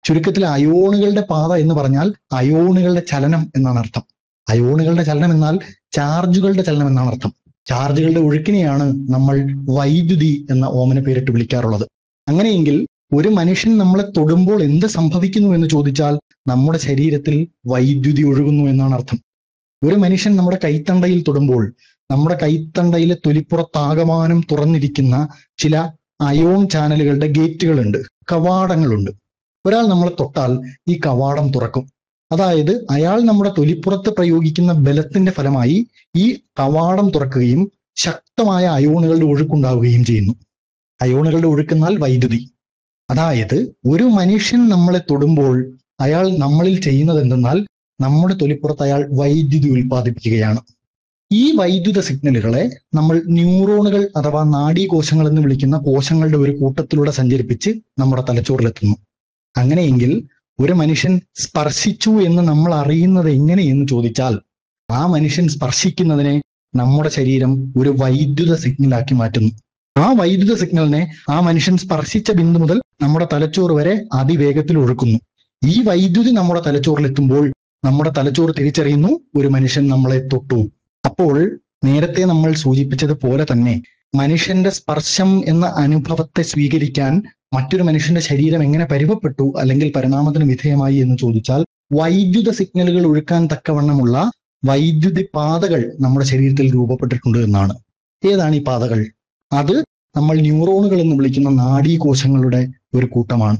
ചുരുക്കത്തിൽ അയോണുകളുടെ പാത എന്ന് പറഞ്ഞാൽ അയോണുകളുടെ ചലനം എന്നാണ് അർത്ഥം അയോണുകളുടെ ചലനം എന്നാൽ ചാർജുകളുടെ ചലനം എന്നാണ് അർത്ഥം ചാർജുകളുടെ ഒഴുക്കിനെയാണ് നമ്മൾ വൈദ്യുതി എന്ന ഓമന പേരിട്ട് വിളിക്കാറുള്ളത് അങ്ങനെയെങ്കിൽ ഒരു മനുഷ്യൻ നമ്മളെ തൊടുമ്പോൾ എന്ത് സംഭവിക്കുന്നു എന്ന് ചോദിച്ചാൽ നമ്മുടെ ശരീരത്തിൽ വൈദ്യുതി ഒഴുകുന്നു എന്നാണ് അർത്ഥം ഒരു മനുഷ്യൻ നമ്മുടെ കൈത്തണ്ടയിൽ തൊടുമ്പോൾ നമ്മുടെ കൈത്തണ്ടയിലെ തൊലിപ്പുറത്താകമാനം തുറന്നിരിക്കുന്ന ചില അയോൺ ചാനലുകളുടെ ഗേറ്റുകളുണ്ട് കവാടങ്ങളുണ്ട് ഒരാൾ നമ്മളെ തൊട്ടാൽ ഈ കവാടം തുറക്കും അതായത് അയാൾ നമ്മുടെ തൊലിപ്പുറത്ത് പ്രയോഗിക്കുന്ന ബലത്തിന്റെ ഫലമായി ഈ കവാടം തുറക്കുകയും ശക്തമായ അയോണുകളുടെ ഒഴുക്കുണ്ടാവുകയും ചെയ്യുന്നു അയോണുകളുടെ ഒഴുക്കെന്നാൽ വൈദ്യുതി അതായത് ഒരു മനുഷ്യൻ നമ്മളെ തൊടുമ്പോൾ അയാൾ നമ്മളിൽ ചെയ്യുന്നത് എന്തെന്നാൽ നമ്മുടെ തൊലിപ്പുറത്ത് അയാൾ വൈദ്യുതി ഉൽപ്പാദിപ്പിക്കുകയാണ് ഈ വൈദ്യുത സിഗ്നലുകളെ നമ്മൾ ന്യൂറോണുകൾ അഥവാ നാഡീകോശങ്ങൾ എന്ന് വിളിക്കുന്ന കോശങ്ങളുടെ ഒരു കൂട്ടത്തിലൂടെ സഞ്ചരിപ്പിച്ച് നമ്മുടെ തലച്ചോറിലെത്തുന്നു അങ്ങനെയെങ്കിൽ ഒരു മനുഷ്യൻ സ്പർശിച്ചു എന്ന് നമ്മൾ അറിയുന്നത് എങ്ങനെയെന്ന് ചോദിച്ചാൽ ആ മനുഷ്യൻ സ്പർശിക്കുന്നതിനെ നമ്മുടെ ശരീരം ഒരു വൈദ്യുത സിഗ്നലാക്കി മാറ്റുന്നു ആ വൈദ്യുത സിഗ്നലിനെ ആ മനുഷ്യൻ സ്പർശിച്ച ബിന്ദു മുതൽ നമ്മുടെ തലച്ചോറ് വരെ അതിവേഗത്തിൽ ഒഴുക്കുന്നു ഈ വൈദ്യുതി നമ്മുടെ തലച്ചോറിലെത്തുമ്പോൾ നമ്മുടെ തലച്ചോറ് തിരിച്ചറിയുന്നു ഒരു മനുഷ്യൻ നമ്മളെ തൊട്ടു അപ്പോൾ നേരത്തെ നമ്മൾ സൂചിപ്പിച്ചതുപോലെ തന്നെ മനുഷ്യന്റെ സ്പർശം എന്ന അനുഭവത്തെ സ്വീകരിക്കാൻ മറ്റൊരു മനുഷ്യന്റെ ശരീരം എങ്ങനെ പരിവപ്പെട്ടു അല്ലെങ്കിൽ പരിണാമത്തിന് വിധേയമായി എന്ന് ചോദിച്ചാൽ വൈദ്യുത സിഗ്നലുകൾ ഒഴുക്കാൻ തക്കവണ്ണമുള്ള വൈദ്യുതി പാതകൾ നമ്മുടെ ശരീരത്തിൽ രൂപപ്പെട്ടിട്ടുണ്ട് എന്നാണ് ഏതാണ് ഈ പാതകൾ അത് നമ്മൾ ന്യൂറോണുകൾ എന്ന് വിളിക്കുന്ന നാഡീകോശങ്ങളുടെ ഒരു കൂട്ടമാണ്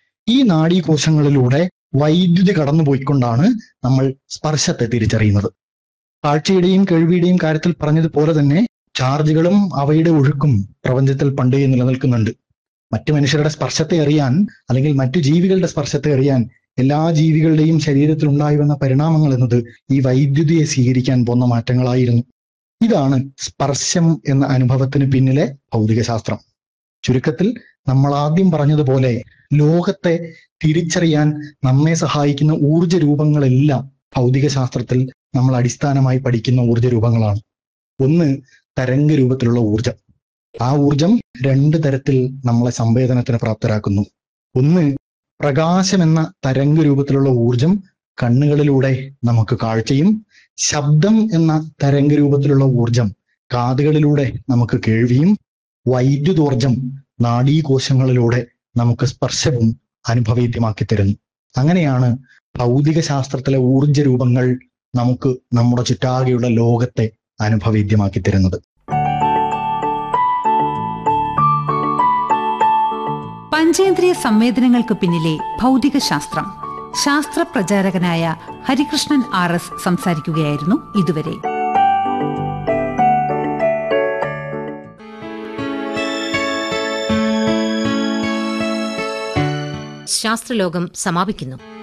ഈ നാഡീകോശങ്ങളിലൂടെ വൈദ്യുതി കടന്നുപോയിക്കൊണ്ടാണ് നമ്മൾ സ്പർശത്തെ തിരിച്ചറിയുന്നത് കാഴ്ചയുടെയും കേൾവിയുടെയും കാര്യത്തിൽ പറഞ്ഞതുപോലെ തന്നെ ചാർജുകളും അവയുടെ ഒഴുക്കും പ്രപഞ്ചത്തിൽ പണ്ടേ നിലനിൽക്കുന്നുണ്ട് മറ്റു മനുഷ്യരുടെ സ്പർശത്തെ അറിയാൻ അല്ലെങ്കിൽ മറ്റു ജീവികളുടെ സ്പർശത്തെ അറിയാൻ എല്ലാ ജീവികളുടെയും ശരീരത്തിൽ ഉണ്ടായി വന്ന പരിണാമങ്ങൾ എന്നത് ഈ വൈദ്യുതിയെ സ്വീകരിക്കാൻ പോന്ന മാറ്റങ്ങളായിരുന്നു ഇതാണ് സ്പർശം എന്ന അനുഭവത്തിന് പിന്നിലെ ഭൗതികശാസ്ത്രം ചുരുക്കത്തിൽ നമ്മൾ ആദ്യം പറഞ്ഞതുപോലെ ലോകത്തെ തിരിച്ചറിയാൻ നമ്മെ സഹായിക്കുന്ന ഊർജ രൂപങ്ങളെല്ലാം ഭൗതികശാസ്ത്രത്തിൽ നമ്മൾ അടിസ്ഥാനമായി പഠിക്കുന്ന ഊർജ രൂപങ്ങളാണ് ഒന്ന് തരംഗ രൂപത്തിലുള്ള ഊർജം ആ ഊർജം രണ്ട് തരത്തിൽ നമ്മളെ സംവേദനത്തിന് പ്രാപ്തരാക്കുന്നു ഒന്ന് പ്രകാശം എന്ന തരംഗ രൂപത്തിലുള്ള ഊർജം കണ്ണുകളിലൂടെ നമുക്ക് കാഴ്ചയും ശബ്ദം എന്ന തരംഗ രൂപത്തിലുള്ള ഊർജം കാതുകളിലൂടെ നമുക്ക് കേൾവിയും വൈദ്യുതോർജം നാഡീകോശങ്ങളിലൂടെ നമുക്ക് സ്പർശവും അനുഭവേദ്യമാക്കി തരുന്നു അങ്ങനെയാണ് ഭൗതിക ശാസ്ത്രത്തിലെ ഊർജ രൂപങ്ങൾ നമുക്ക് നമ്മുടെ ചുറ്റാകെയുള്ള ലോകത്തെ അനുഭവേദ്യമാക്കി തരുന്നത് പഞ്ചേന്ദ്രിയ സംവേദനങ്ങൾക്ക് പിന്നിലെ ഭൗതിക ശാസ്ത്രം ശാസ്ത്ര പ്രചാരകനായ ഹരികൃഷ്ണൻ ആർ എസ് സംസാരിക്കുകയായിരുന്നു ഇതുവരെ ശാസ്ത്രലോകം സമാപിക്കുന്നു